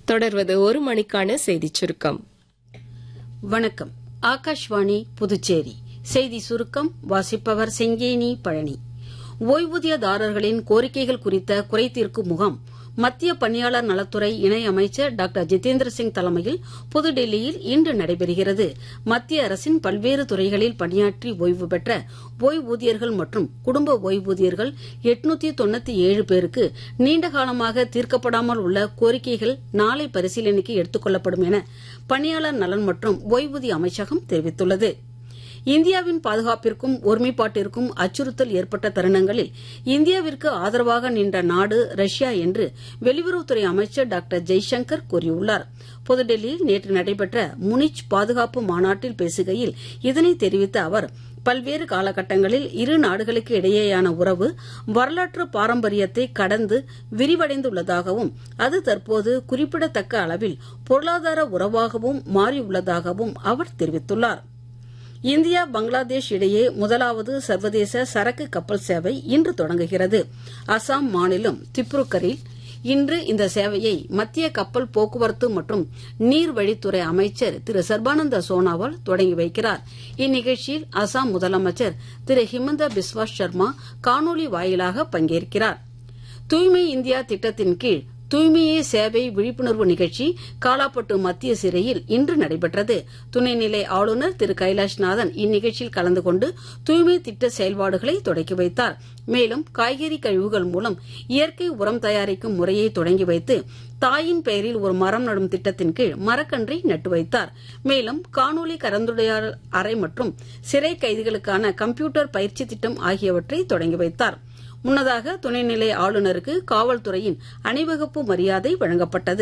தொடர்வது ஒரு மணிக்கான செய்திச் சுருக்கம் வணக்கம் ஆகாஷ்வாணி புதுச்சேரி செய்தி சுருக்கம் வாசிப்பவர் செங்கேனி பழனி ஓய்வூதியதாரர்களின் கோரிக்கைகள் குறித்த குறைதீர்க்கும் முகாம் மத்திய பணியாளர் நலத்துறை இணை அமைச்சர் டாக்டர் ஜிதேந்திர சிங் தலைமையில் புதுடெல்லியில் இன்று நடைபெறுகிறது மத்திய அரசின் பல்வேறு துறைகளில் பணியாற்றி ஓய்வு பெற்ற ஓய்வூதியர்கள் மற்றும் குடும்ப ஓய்வூதியர்கள் எட்நூத்தி தொண்ணூத்தி ஏழு பேருக்கு நீண்டகாலமாக தீர்க்கப்படாமல் உள்ள கோரிக்கைகள் நாளை பரிசீலனைக்கு எடுத்துக் கொள்ளப்படும் என பணியாளர் நலன் மற்றும் ஓய்வூதிய அமைச்சகம் தெரிவித்துள்ளது இந்தியாவின் பாதுகாப்பிற்கும் ஒருமைப்பாட்டிற்கும் அச்சுறுத்தல் ஏற்பட்ட தருணங்களில் இந்தியாவிற்கு ஆதரவாக நின்ற நாடு ரஷ்யா என்று வெளியுறவுத்துறை அமைச்சர் டாக்டர் ஜெய்சங்கர் கூறியுள்ளார் புதுடெல்லியில் நேற்று நடைபெற்ற முனிச் பாதுகாப்பு மாநாட்டில் பேசுகையில் இதனை தெரிவித்த அவர் பல்வேறு காலகட்டங்களில் இரு நாடுகளுக்கு இடையேயான உறவு வரலாற்று பாரம்பரியத்தை கடந்து விரிவடைந்துள்ளதாகவும் அது தற்போது குறிப்பிடத்தக்க அளவில் பொருளாதார உறவாகவும் மாறியுள்ளதாகவும் அவர் தெரிவித்துள்ளார் இந்தியா பங்களாதேஷ் இடையே முதலாவது சர்வதேச சரக்கு கப்பல் சேவை இன்று தொடங்குகிறது அசாம் மாநிலம் திப்ருக்கரில் இன்று இந்த சேவையை மத்திய கப்பல் போக்குவரத்து மற்றும் நீர்வழித்துறை அமைச்சர் திரு சர்பானந்த சோனாவால் தொடங்கி வைக்கிறார் இந்நிகழ்ச்சியில் அசாம் முதலமைச்சர் திரு ஹிமந்த பிஸ்வா சர்மா காணொலி வாயிலாக பங்கேற்கிறார் தூய்மை இந்தியா திட்டத்தின் கீழ் தூய்மையே சேவை விழிப்புணர்வு நிகழ்ச்சி காலாப்பட்டு மத்திய சிறையில் இன்று நடைபெற்றது துணைநிலை ஆளுநர் திரு கைலாஷ்நாதன் இந்நிகழ்ச்சியில் கலந்து கொண்டு தூய்மை திட்ட செயல்பாடுகளை தொடக்கி வைத்தார் மேலும் காய்கறி கழிவுகள் மூலம் இயற்கை உரம் தயாரிக்கும் முறையை தொடங்கி வைத்து தாயின் பெயரில் ஒரு மரம் நடும் திட்டத்தின் கீழ் மரக்கன்றை நட்டு வைத்தார் மேலும் காணொலி கலந்துரையாடல் அறை மற்றும் சிறை கைதிகளுக்கான கம்ப்யூட்டர் பயிற்சி திட்டம் ஆகியவற்றை தொடங்கி வைத்தாா் முன்னதாக துணைநிலை ஆளுநருக்கு காவல்துறையின் அணிவகுப்பு மரியாதை வழங்கப்பட்டது